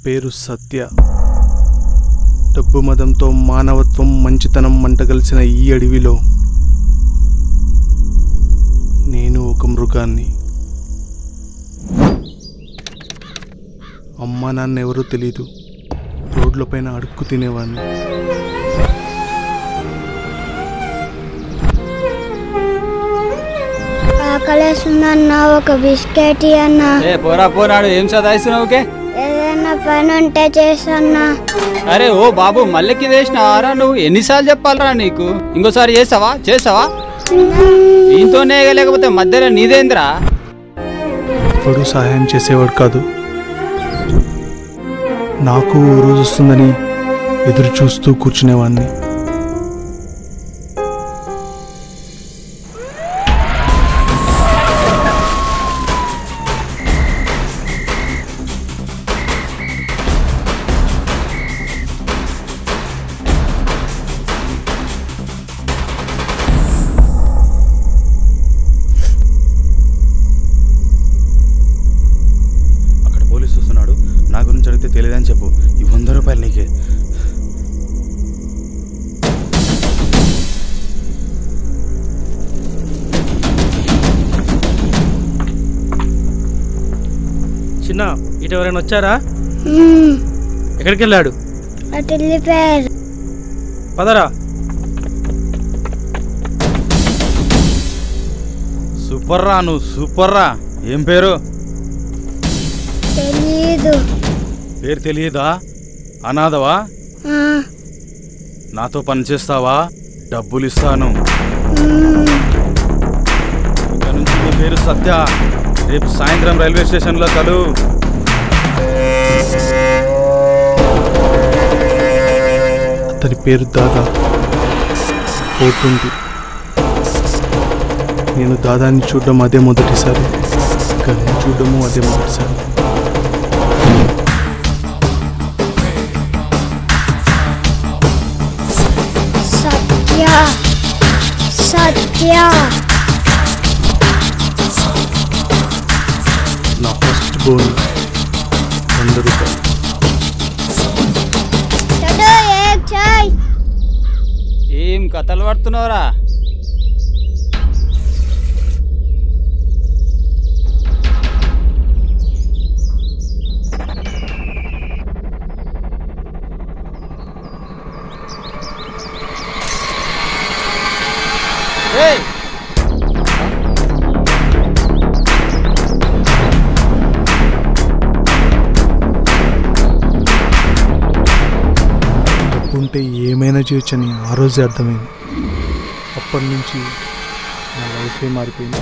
పేరు సత్య డబ్బు మదంతో మానవత్వం మంచితనం మంటగలిసిన ఈ అడవిలో నేను ఒక మృగాన్ని అమ్మా నాన్న ఎవరో తెలీదు రోడ్లపైన అడుక్కు తినేవాడిని ఆకలేస్తుందన్న ఒక బిస్కెట్ అన్న ఏ పోరా పోరాడు ఏం చదాయిస్తున్నావు ఓకే ఏదైనా పని ఉంటే చేసన్నా అరే ఓ బాబు మల్లెకి వేసినారా నువ్వు ఎన్నిసార్లు చెప్పాలరా నీకు ఇంకోసారి చేసావా చేసావా దీంతోనే లేకపోతే మధ్యలో నీదేంద్రా ఎప్పుడూ సహాయం చేసేవాడు కాదు నాకు ఓ రోజు వస్తుందని ఎదురు చూస్తూ కూర్చునేవాడిని అక్కడ పోలీసు వస్తున్నాడు నా గురించి అడిగితే తెలియదని చెప్పు ఈ వంద రూపాయలు నీకే చిన్న ఇటు ఎవరైనా వచ్చారా మ్మ్. ఎక్కడికి వెళ్ళాడు అటు వెళ్ళిపోయారు పదరా సూపర్ రా నువ్వు సూపర్ రా ఏం పేరు తెలీదు పేరు తెలియదా అనాథవా ఆ, నాతో పని చేస్తావా డబ్బులు ఇస్తాను మ్మ్. ఇక నుంచి నీ పేరు సత్య రేపు సాయంత్రం రైల్వే స్టేషన్లో కలు అతని పేరు దాదా ఫోర్ ట్వంటీ నేను దాదాని చూడడం అదే మొదటిసారి గన్ను చూడడము అదే మొదటిసారి సత్య సత్య నా ఫస్ట్ బోన్ వంద రూపాయలు చడు ఏక్ చాయ్ ఏం కథలు పడుతున్నావురా ఏయ్ డబ్బు ఉంటే ఏమైనా చేయొచ్చని ఆ రోజే అర్థమైంది అప్పటి నుంచి నా లైఫే మారిపోయింది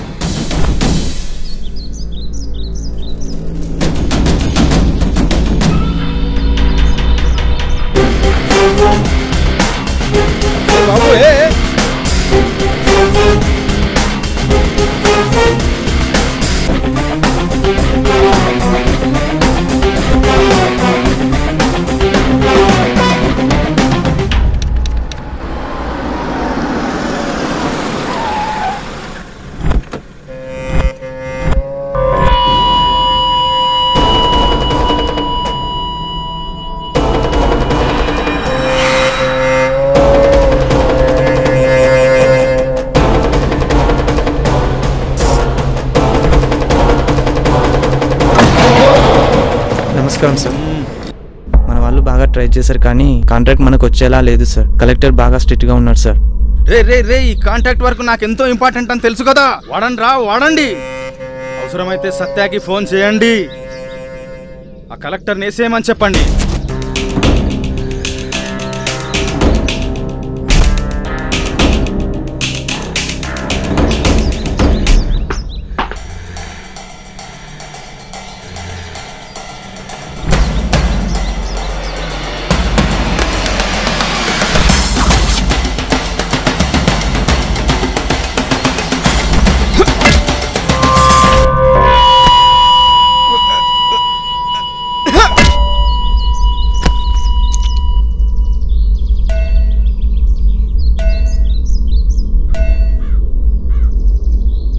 బాబు ఏ ఏ. నమస్కారం సార్ మన వాళ్ళు బాగా ట్రై చేశారు కానీ కాంట్రాక్ట్ మనకు వచ్చేలా లేదు సార్ కలెక్టర్ బాగా స్ట్రిక్ట్గా ఉన్నాడు సార్ రే రే రే ఈ కాంటాక్ట్ వరకు నాకు ఎంతో ఇంపార్టెంట్ అని తెలుసు కదా వాడండి రా వాడండి అవసరమైతే సత్యాకి ఫోన్ చేయండి ఆ కలెక్టర్ నేసేయమని చెప్పండి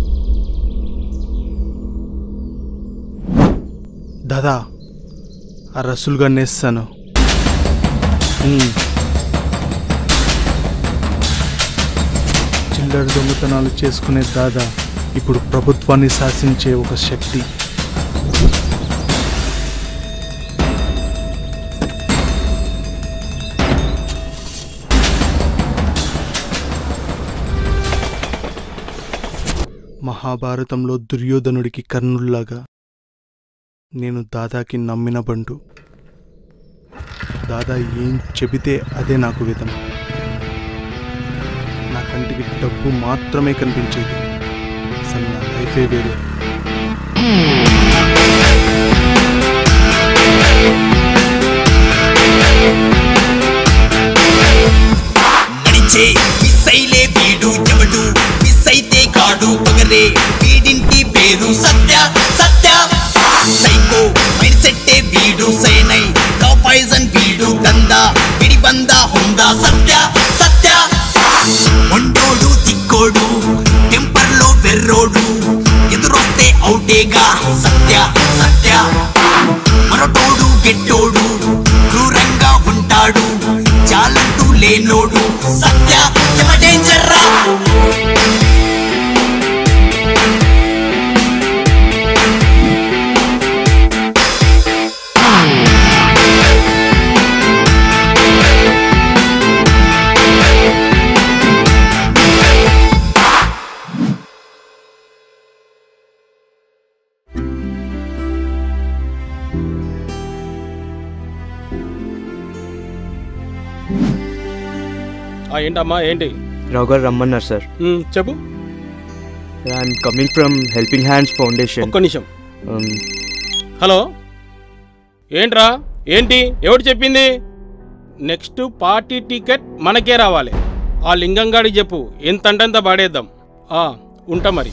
దాదా ఆ రసులుగా నేస్తాను ఉమ్. చిల్లర దొంగతనాలు చేసుకునే దాదా ఇప్పుడు ప్రభుత్వాన్ని శాసించే ఒక శక్తి మహాభారతంలో దుర్యోధనుడికి కర్ణుల్లాగా నేను దాదాకి నమ్మిన బంటు దాదా ఏం చెబితే అదే నాకు విధం నా కంటికి డబ్బు మాత్రమే కనిపించేది అసలు నా లైఫే వేరు నడిచే మిస్సైలే వీడు ఎవడు మిస్ అయితే కాడు పగరే వీడింటి పేరు సత్య సత్య సైకో మైండ్ సెట్టే వీడు సైనై కా పాయిజన్ వీడు గందా విడి బంద హుందా సత్య సత్య మొండోడు తిక్కోడు టెంపర్ లో వెర్రోడు ఎదురొస్తే అవుటేగా సత్య సత్య మరొటోడు గెట్టోడు క్రూరంగా ఉంటాడు చాలంటూ లేనోడు సత్య యమ డేంజర్ రా ఆ, ఏంటమ్మా ఏంటి రావు గారు రమ్మన్నారు సార్ ఉమ్, చెప్పు I'm coming from Helping Hands Foundation ఒక్క నిమిషం హలో ఏంట్రా ఏంటి ఎవడు చెప్పింది నెక్స్ట్ పార్టీ టికెట్ మనకే రావాలి ఆ లింగంగాడికి చెప్పు ఎంత అంటంత పాడేద్దాం ఆ, ఉంటా మరి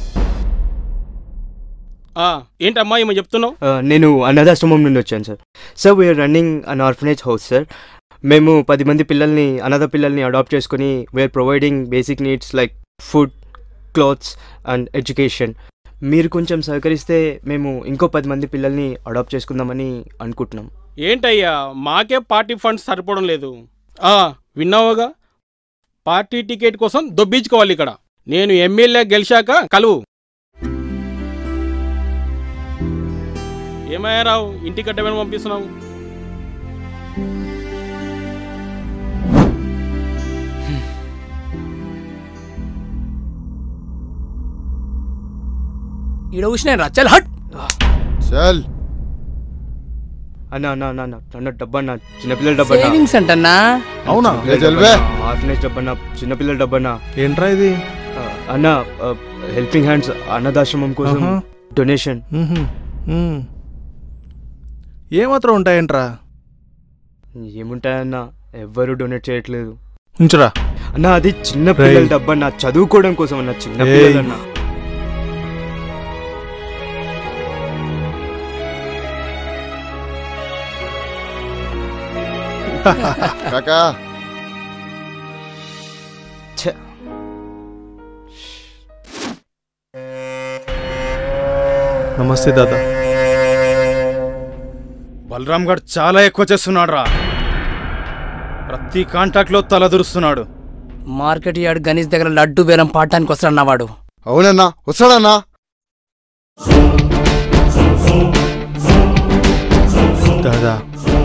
ఆ, ఏంటమ్మా ఏమో చెప్తున్నావు నేను అనాథాశ్రమం నుండి వచ్చాను sir sir we're running an orphanage house sir మేము పది మంది పిల్లల్ని అనాథ పిల్లల్ని అడాప్ట్ చేసుకుని we're providing basic needs like food clothes and education మీరు కొంచెం సహకరిస్తే మేము ఇంకో పది మంది పిల్లల్ని అడాప్ట్ చేసుకుందామని అనుకుంటున్నాం ఏంటయ్యా మాకే పార్టీ ఫండ్స్ సరిపోవడం లేదు ఆ, విన్నావుగా పార్టీ టికెట్ కోసం దొబ్బించుకోవాలి ఇక్కడ నేను ఎమ్మెల్యే గెలిచాక కలువు ఏమయ్యా రావు ఇంటికి కట్టమని పంపిస్తున్నావు ఈడ కూర్చున్నాను రా చల్ హట్ చల్ అన్న అన్న అన్న అన్న అన్న డబ్బన్న చిన్నపిల్లల డబ్బన్న సేవింగ్స్ అంటన్నా అవునా లే చల్వే ఆర్ఫనేజ్ డబ్బన్న చిన్నపిల్లల డబ్బన్న ఏంట్రా ఇది ఆ, అన్న హెల్పింగ్ హ్యాండ్స్ అన్నదాశ్రమం కోసం ఆహా. డొనేషన్ మ్హూ. మ్. ఏమాత్రం ఉంటాయంట్రా ఏముంటాయన్న ఎవ్వరు డొనేట్ చేయట్లేదు ఉంచురా అన్న అది చిన్న పిల్లల రేయ్. డబ్బన్న చదువుకోవడం కోసం అన్న చిన్న ఏయ్. పిల్లలన్న కాకా ఛ. నమస్తే దాదా బలరామ్ గడ్ చాలా ఎక్కువ చేస్తున్నాడు రా ప్రతి కాంటాక్ట్ లో తలదురుస్తున్నాడు మార్కెట్ యార్డ్ గణేష్ దగ్గర లడ్డు వేలం పాడటానికి వస్తాడన్న వాడు అవునన్నా వస్తాడన్నా దాదా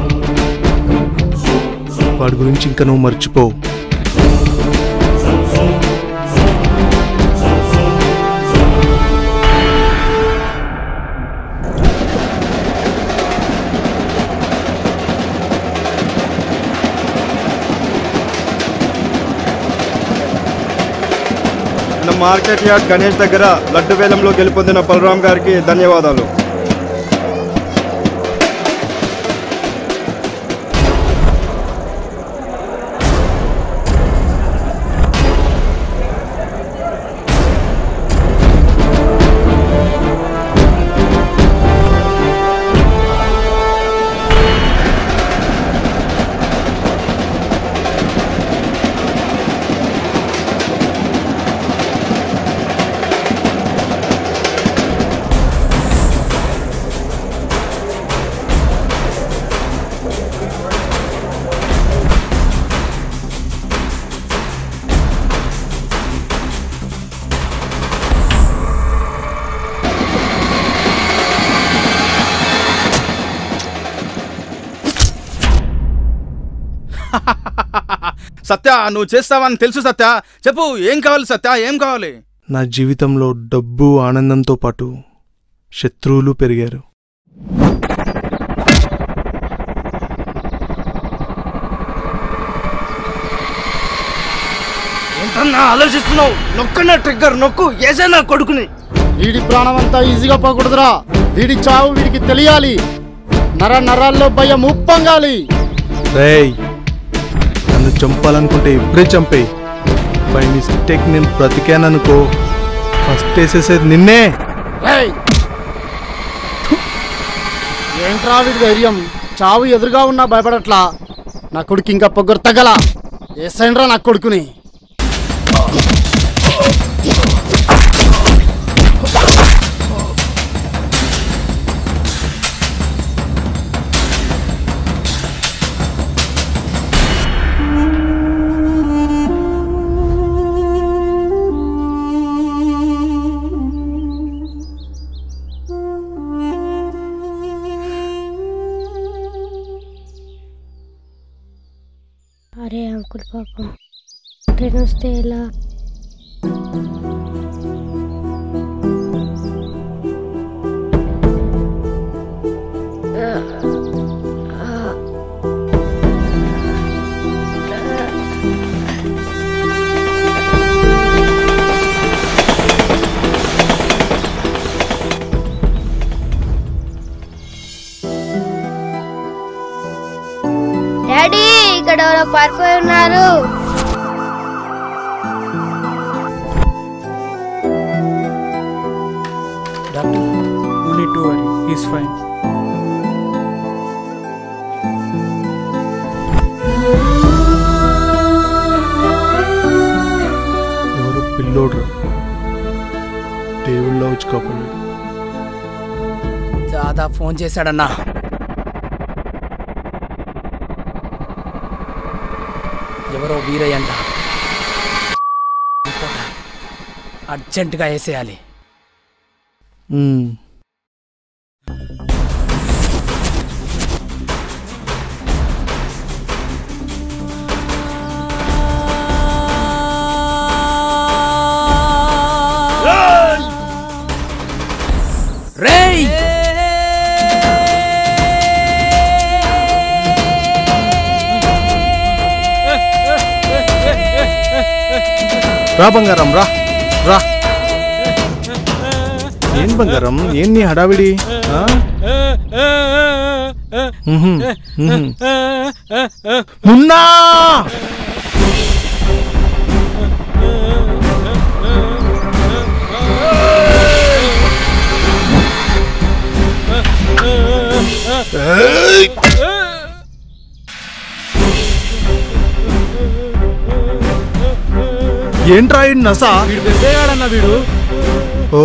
వాడి గురించి ఇంకా నువ్వు మర్చిపోవు మన మార్కెట్ యార్డ్ గణేష్ దగ్గర లడ్డు వేలంలో గెలుపొందిన బలరాం గారికి ధన్యవాదాలు సత్య నువ్వు చేస్తావని తెలుసు సత్య చెప్పు ఏం కావాలి సత్య ఏం కావాలి నా జీవితంలో డబ్బు ఆనందంతో పాటు శత్రువులు పెరిగారు ఏంటన్నా ఆలోచిస్తున్నావు నొక్కనే ట్రిగ్గర్ నొక్కు ఏసే నా కొడుకుని వీడి ప్రాణం అంతా ఈజీగా పోకూడదురా వీడి చావు వీడికి తెలియాలి నర నరాల్లో భయం ఉప్పొంగాలి రేయ్ నన్ను చంపాలనుకుంటే ఇప్పుడే చంపేయి బై మిస్టేక్ నేను బ్రతికాననుకో ఫస్ట్ వేసేసేది నిన్నే రేయ్! ఏంట్రా వీడి ధైర్యం చావు ఎదురుగా ఉన్నా భయపడట్లా నా కొడుకు ఇంకా పొగరు తగల ఏసైన్రా నా కొడుకుని అరే అంకుల్ పాపం ట్రైన్ వస్తే ఎలా డాడీ ఇక్కడ ఎవరో పారిపోయి ఉన్నారు doctor no need to worry he's fine ఎవరు పిల్లోడు దేవుళ్ళ వచ్చి కాపాడాడు దాదా ఫోన్ చేశాడన్నా ఎవరో వీరయ్య అంట అర్జెంటుగా వేసేయాలి మ్మ్. రేయ్ రా బంగారం రా రా ఏం బంగారం ఏం నీ హడావిడి ఆ? మ్హూ, మ్హూ. మున్నా ఏయ్! ఏంట్రా ఈ నస వీడు పెద్దగాడన్నా వీడు ఓ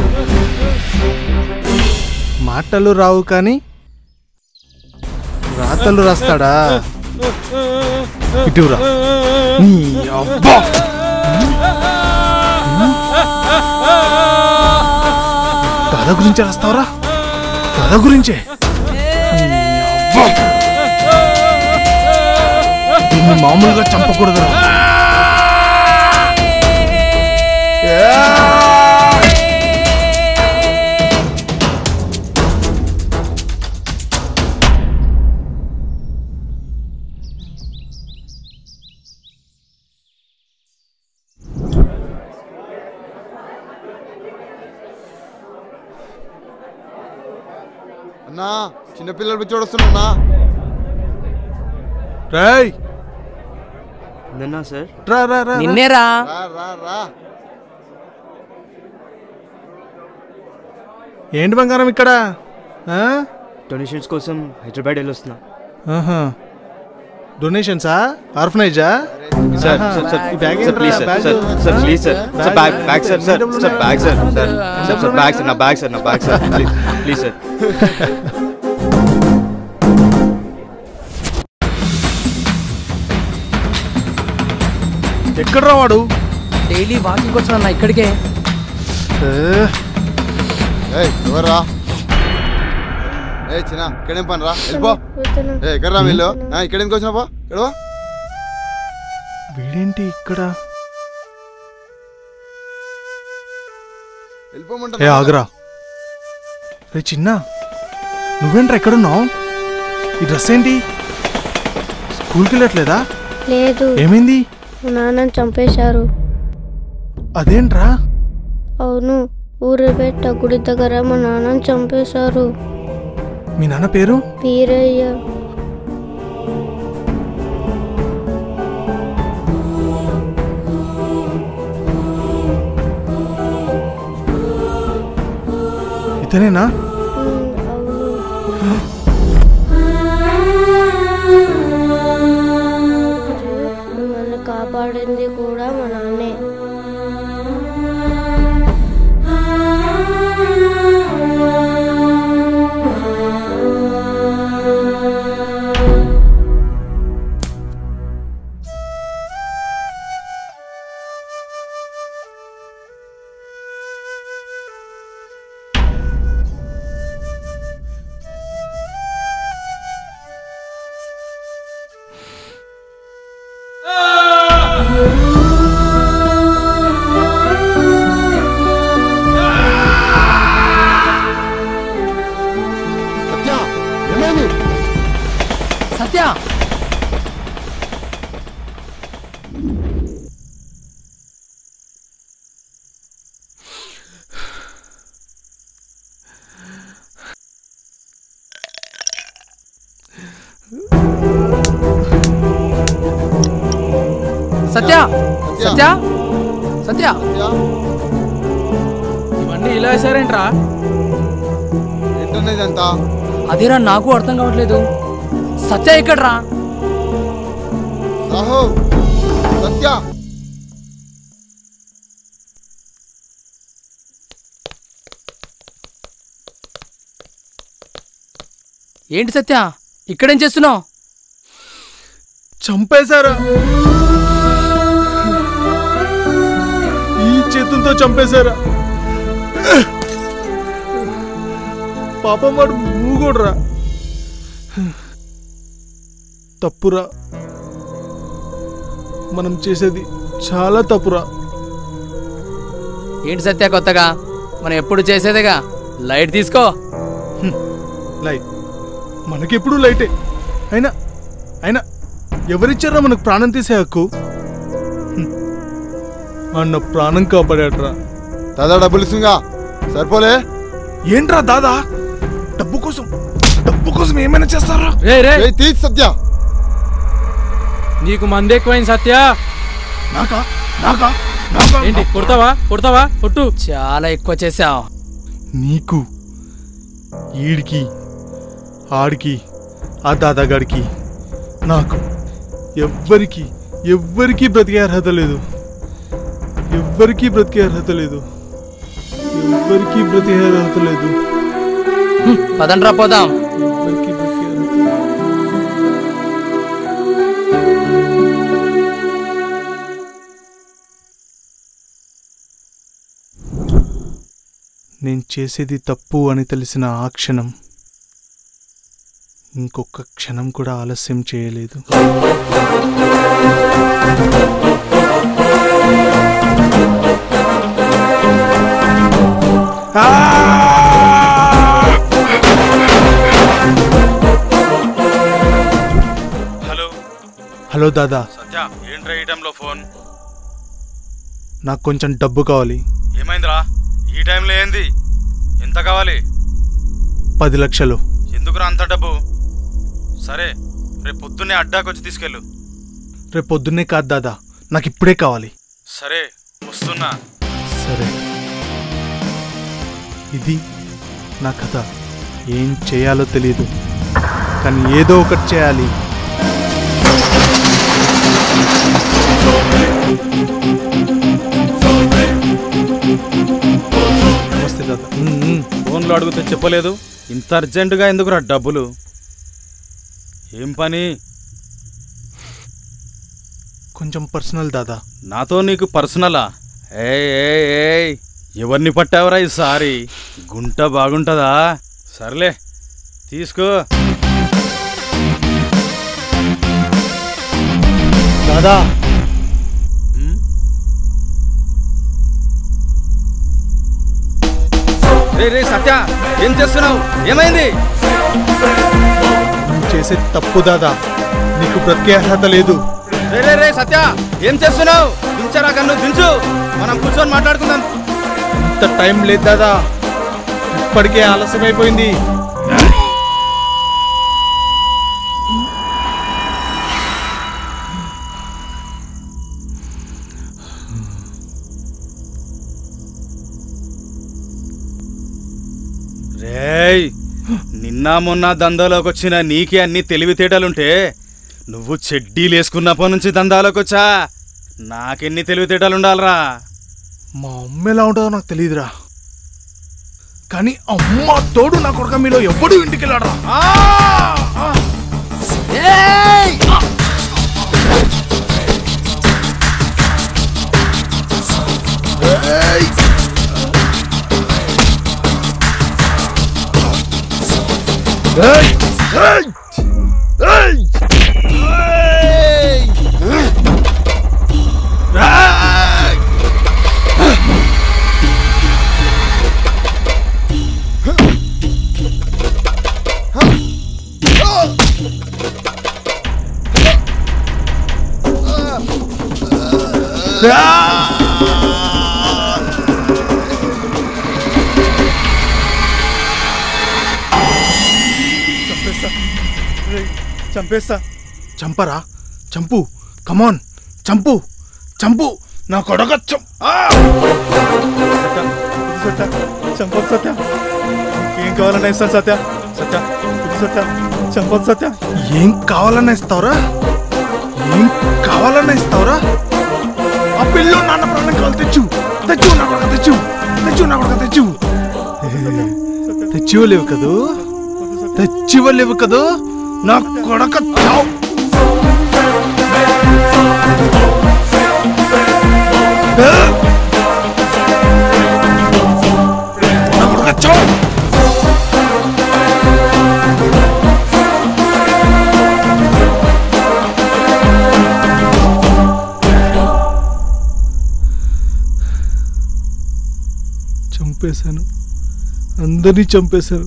మాటలు రావు కానీ రాతలు రాస్తాడా ఇటురా నీ అబ్బా కథ గురించి రాస్తావరా కథ గురించే నీ అబ్బా. దీన్ని మామూలుగా చంపకూడదురా అన్నా చిన్నపిల్లలు పిచ్చోడు వస్తున్నా రేయ్ నిన్నా సార్ రా రా రా నిన్నేరా రా రా రా ఏంటి బంగారం ఇక్కడ ఆ? డొనేషన్స్ కోసం హైదరాబాద్ వెళ్ళొస్తున్నా ఆహా. డొనేషన్సా ఆర్ఫనైజా సార్ ఆహా. సార్ సార్ ఈ బ్యాగ్ సార్ ఏంట్రా? Please sir bag sir sir please sir sir bag bag sir sir ఎన్ని sir bag sir sir sir sir bag sir నా బ్యాగ్ సార్ నా bag sir please please sir ఎక్కడ వాడు daily walking కోసం అన్న ఇక్కడికే ఏ, ఏయ్ ఎవర్రా ఏ చిన్న ఇక్కడేం పని రా వెళ్ళిపో పోతున్నా. ఏ ఎక్కడ రా వీళ్ళు ఆ, ఇక్కడ ఎందుకు వచ్చినా పో ఎడవా వీడేంటి ఇక్కడ ఏ వెళ్ళిపోమంటా ఆగరా రే చిన్న నువ్వేంట్రా ఎక్కడున్నావు ఈ డ్రెస్ ఏంటి స్కూల్కి వెళ్ళట్లేదా లేదు ఏమైంది మా నాన్నని చంపేశారు అదేంట్రా అవును ఊరిపేట గుడి దగ్గర మా నాన్నని చంపేశారు మీ నాన్న పేరు వీరయ్య ఇతనేనా మిమ్మల్ని కాపాడింది కూడా మా నాన్నే సత్య ఏమైంది సత్య సత్య సత్య సత్య ఇవన్నీ ఇలా వేసారేంట్రా ఏంటన్నా ఇదంతా అదేరా నాకు అర్థం కావట్లేదు సత్య ఎక్కడ్రా సాహో సత్య ఏంటి సత్య ఇక్కడేం చేస్తున్నావు చంపేశారు ఈ చేతులతో చంపేశారా పాపం వాడు మూగోడ్రా తప్పురా మనం చేసేది చాలా తప్పురా ఏంటి సత్య కొత్తగా మనం ఎప్పుడు చేసేదేగా లైట్ తీసుకో లైట్ మనకెప్పుడు లైటే అయినా అయినా ఎవరిచ్చారా మనకు ప్రాణం తీసే హక్కు హ్మ్. అన్న ప్రాణం కాపాడాడ్రా దాదా డబ్బులు ఇస్తుందిగా సరిపోలే ఏంట్రా దాదా డబ్బు కోసం డబ్బు కోసం ఏమైనా చేస్తారా రే రే ఏయ్, తీసి సత్య నీకు మంది ఎక్కువైంది సత్య నాకా నాకా నాకా ఏంటి కొడతావా కొడతావా కొట్టు చాలా ఎక్కువ చేసావు నీకు ఈడికి ఆడికి ఆ దాదాగాడికి నాకు ఎవ్వరికి ఎవ్వరికీ బ్రతికే అర్హత లేదు ఎవ్వరికీ బ్రతికే అర్హత లేదు ఎవ్వరికీ బ్రతికే అర్హత లేదు పదండ్రా పోదాం ఎవ్వరికీ బ్రతికే అర్హత లేదు. నేను చేసేది తప్పు అని తెలిసిన ఆ క్షణం ఇంకొక క్షణం కూడా ఆలస్యం చేయలేదు హలో హలో దాదా సత్య ఏంట్రా ఈ టైంలో ఫోన్ నాకు కొంచెం డబ్బు కావాలి ఏమైందిరా ఈ టైంలో ఏంది ఎంత కావాలి పది లక్షలు ఎందుకురా అంత డబ్బు సరే రేపు పొద్దున్నే అడ్డాకొచ్చి తీసుకెళ్ళు రేపు పొద్దున్నే కాదు దాదా నాకు ఇప్పుడే కావాలి సరే వస్తున్నా సరే ఇది నా కథ ఏం చేయాలో తెలియదు కానీ ఏదో ఒకటి చేయాలి నమస్తే దాదా ఫోన్లో అడిగితే చెప్పలేదు ఇంత అర్జెంటుగా ఎందుకురా డబ్బులు ఏం పని కొంచెం పర్సనల్ దాదా నాతో నీకు పర్సనలా ఏయ్ ఏయ్ ఏయ్ ఎవరిని పట్టావరా ఈసారి గుంట బాగుంటదా సర్లే తీసుకో దాదా రే రే సత్య ఏం చేస్తున్నావు ఏమైంది నువ్వు చేసే తప్పు దాదా నీకు బ్రతికే అర్హత లేదు రే రే రే సత్య ఏం చేస్తున్నావు దించరా కన్ను దించు మనం కూర్చొని మాట్లాడుకుందాం ఇంత టైం లేదు దాదా ఇప్పటికే ఆలస్యమైపోయింది రేయ్ నిన్న మొన్న దందాలోకి వచ్చిన నీకే అన్ని తెలివితేటలుంటే నువ్వు చెడ్డీలు వేసుకున్నప్పటి నుంచి దందాలోకి వచ్చా నాకెన్ని తెలివితేటలు ఉండాలరా మా అమ్మ ఎలా ఉంటుందో నాకు తెలియదురా కానీ అమ్మ తోడు నా కొడుక మీలో ఎవ్వడు ఇంటికి వెళ్ళాడరా చంపేస్తా రేయ్, చంపేస్తా చంపరా చంపు కమాన్ చంపు చంపు నా కొడక చం ఆ! సత్య, సత్య, చంపొద్దు సత్య ఏం కావాలన్నా ఇస్తాను సత్య సత్య ఇది సత్య చంపొద్దు సత్య ఏం కావాలన్నా ఇస్తావురా ఏం కావాలన్నా ఇస్తావురా ఆ పిల్లు నాన్న ప్రాణం కావాలి తెచ్చు తెచ్చు నా కొడక తెచ్చు తెచ్చు నా కొడక తెచ్చు తెచ్చివ్వలేవు కదూ తెచ్చివ్వలేవు కదూ నా కొడక చావు నా కొడక చావు చంపేశాను అందరినీ చంపేశాను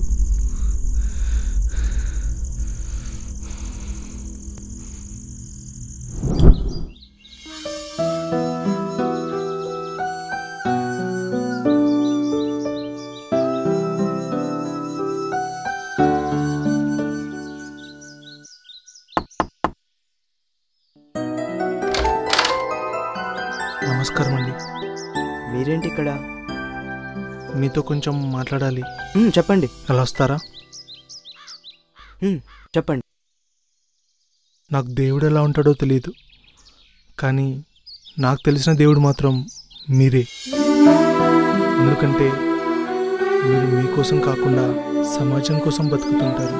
నమస్కారం అండి మీరేంటి ఇక్కడ మీతో కొంచెం మాట్లాడాలి మ్, చెప్పండి అలా వస్తారా మ్, చెప్పండి నాకు దేవుడు ఎలా ఉంటాడో తెలియదు కానీ నాకు తెలిసిన దేవుడు మాత్రం మీరే ఎందుకంటే మీరు మీకోసం కాకుండా సమాజం కోసం బతుకుతుంటారు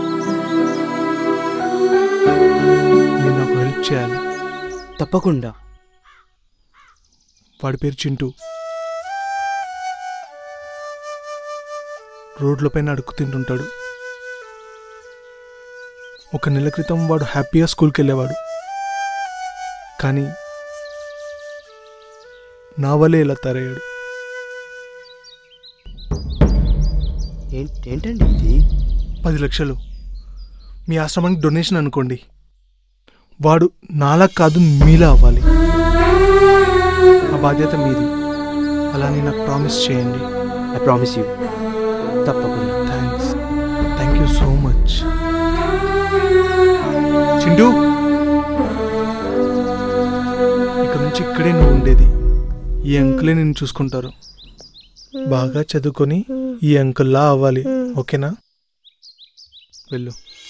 మీరు నాకు హెల్ప్ చేయాలి తప్పకుండా వాడి పేరు చింటూ రోడ్లపైన అడుక్కు తింటుంటాడు ఒక నెల క్రితం వాడు హ్యాపీగా స్కూల్కి వెళ్ళేవాడు కానీ నా వల్లే ఇలా తరయ్యాడు ఏం- ఏంటండి ఇది పది లక్షలు మీ ఆశ్రమానికి డొనేషన్ అనుకోండి వాడు నాలా కాదు మీలా అవ్వాలి ఆ బాధ్యత మీది అలానే నాకు ప్రామిస్ చేయండి ఐ ప్రామిస్ యూ తప్పకుండా thanks thank you so much Chintu ఇక నుంచి ఇక్కడే నువ్వు ఉండేది ఈ అంకులే నిన్ను చూసుకుంటారు బాగా చదువుకొని ఈ అంకుల్లా అవ్వాలి ఓకేనా వెళ్ళు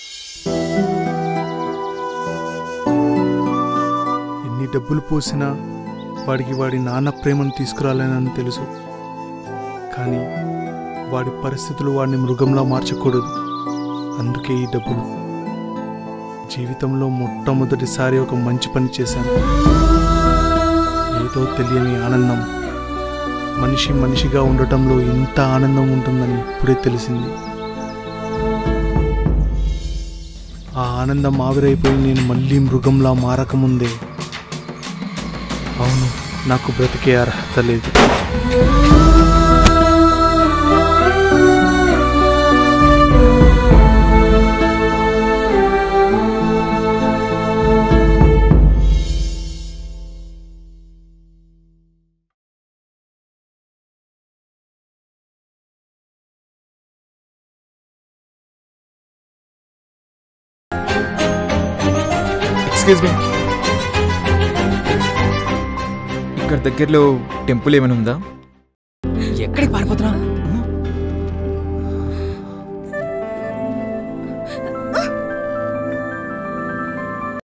ఎన్ని డబ్బులు పోసినా వాడికి వాడి నాన్న ప్రేమను తీసుకురాలేనని తెలుసు కానీ వాడి పరిస్థితులు వాడిని మృగంలా మార్చకూడదు అందుకే ఈ డబ్బులు జీవితంలో మొట్టమొదటిసారి ఒక మంచి పని చేశాను ఏదో తెలియని ఆనందం మనిషి మనిషిగా ఉండటంలో ఇంత ఆనందం ఉంటుందని ఇప్పుడే తెలిసింది ఆ ఆనందం ఆవిరైపోయి నేను మళ్ళీ మృగంలా మారకముందే అవును నాకు బ్రతికే అర్హత లేదు ఎక్స్క్యూజ్ మీ ఇక్కడ దగ్గరలో టెంపుల్ ఏమైనా ఉందా